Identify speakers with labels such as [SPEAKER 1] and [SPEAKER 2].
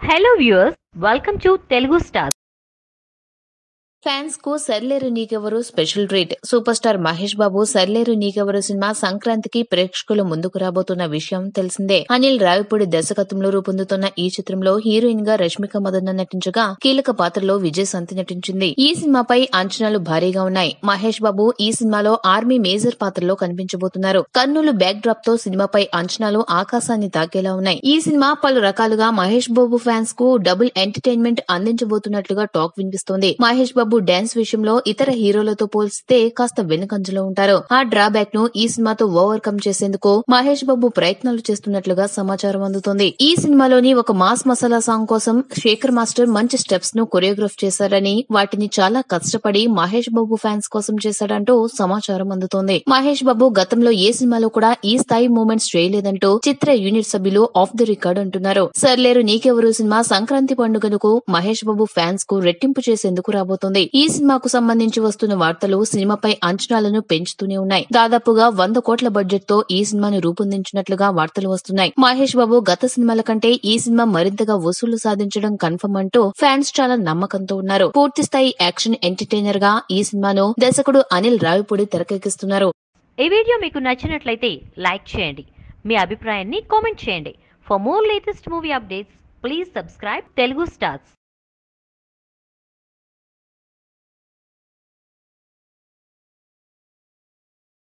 [SPEAKER 1] hello viewers welcome to Telugu star
[SPEAKER 2] fans కు Sarileru Neekevvaru special treat super star Mahesh Babu Sarileru Neekevvaru cinema సంక్రాంతికి ప్రేక్షకుల ముందుకు రాబోతున్న విషయం తెలిసిందే అనిల్ రావిపూడి దర్శకత్వంలో రూపొందుతున్న ఈ చిత్రంలో హీరోయిన్ గా రష్మిక మదన్న నటించగా కీలక పాత్రలో విజయ్ సంతి నటించింది ఈ సినిమాపై అంచనాలు భారీగా ఉన్నాయి మహేష్ బాబు ఈ సినిమాలో ఆర్మీ మేజర్ పాత్రలో కనిపించబోతున్నారు కర్నూలు బ్యాక్ డ్రాప్ తో సినిమాపై అంచనాలు ఆకాశాన్ని తాకేలా ఉన్నాయి ఈ సినిమా పలు రకాలుగా మహేష్ బాబు ఫ్యాన్స్ కు డబుల్ ఎంటర్టైన్మెంట్ అందించబోతున్నట్లుగా టాక్ వినిపిస్తోంది మహేష్ బాబు డాన్స్ విషయంలో ఇతర హీరోలతో పోల్చితే కాస్త వెనుకంజలో ఉంటారు ఆ డ్రాబ్యాక్ ను ఈ సినిమాతో ఓవర్కమ్ చేసేందుకు మహేష్ బాబు ప్రయత్నాలు చేస్తున్నట్లుగా సమాచారం అందుతోంది ఈ సినిమాలోని ఒక మాస్ మసాలా సాంగ్ కోసం శేఖర్ మాస్టర్ మంచి స్టెప్స్ ను కొరియోగ్రాఫ్ చేశారని వాటిని చాలా కష్టపడి మహేష్ బాబు ఫ్యాన్స్ కోసం చేశాడంటూ సమాచారం అందుతోంది మహేష్ బాబు గతంలో ఏ సినిమాలో కూడా ఈ స్థాయి మూమెంట్స్ చేయలేదంటూ చిత్ర యూనిట్ సభ్యులు ఆఫ్ ది రికార్డ్ అంటున్నారు సర్లేరు నీకెవరు సినిమా సంక్రాంతి పండుగకు మహేష్ బాబు ఫ్యాన్స్ కు రెట్టింపు చేసేందుకు రాబోతోంది ఈ సినిమాకు సంబంధించి వస్తున్న వార్తలు సినిమాపై అంచనాలను పెంచుతూనే ఉన్నాయి దాదాపుగా వంద కోట్ల బడ్జెట్ తో ఈ సినిమాను రూపొందించినట్లుగా వార్తలు వస్తున్నాయి మహేష్ బాబు గత సినిమాల కంటే ఈ సినిమా మరింతగా వసూలు సాధించడం కన్ఫర్మ్ అంటూ ఫ్యాన్స్ చాలా నమ్మకంతో ఉన్నారు పూర్తి స్థాయి యాక్షన్ ఎంటర్టైనర్ గా ఈ సినిమాను దర్శకుడు అనిల్ రావిపూడి తెరకెక్కిస్తున్నారు
[SPEAKER 1] ఈ వీడియో మీకు నచ్చినట్లయితే లైక్ చేయండి మీ అభిప్రాయాన్ని కామెంట్ చేయండి for more latest movie updates please subscribe Telugu stars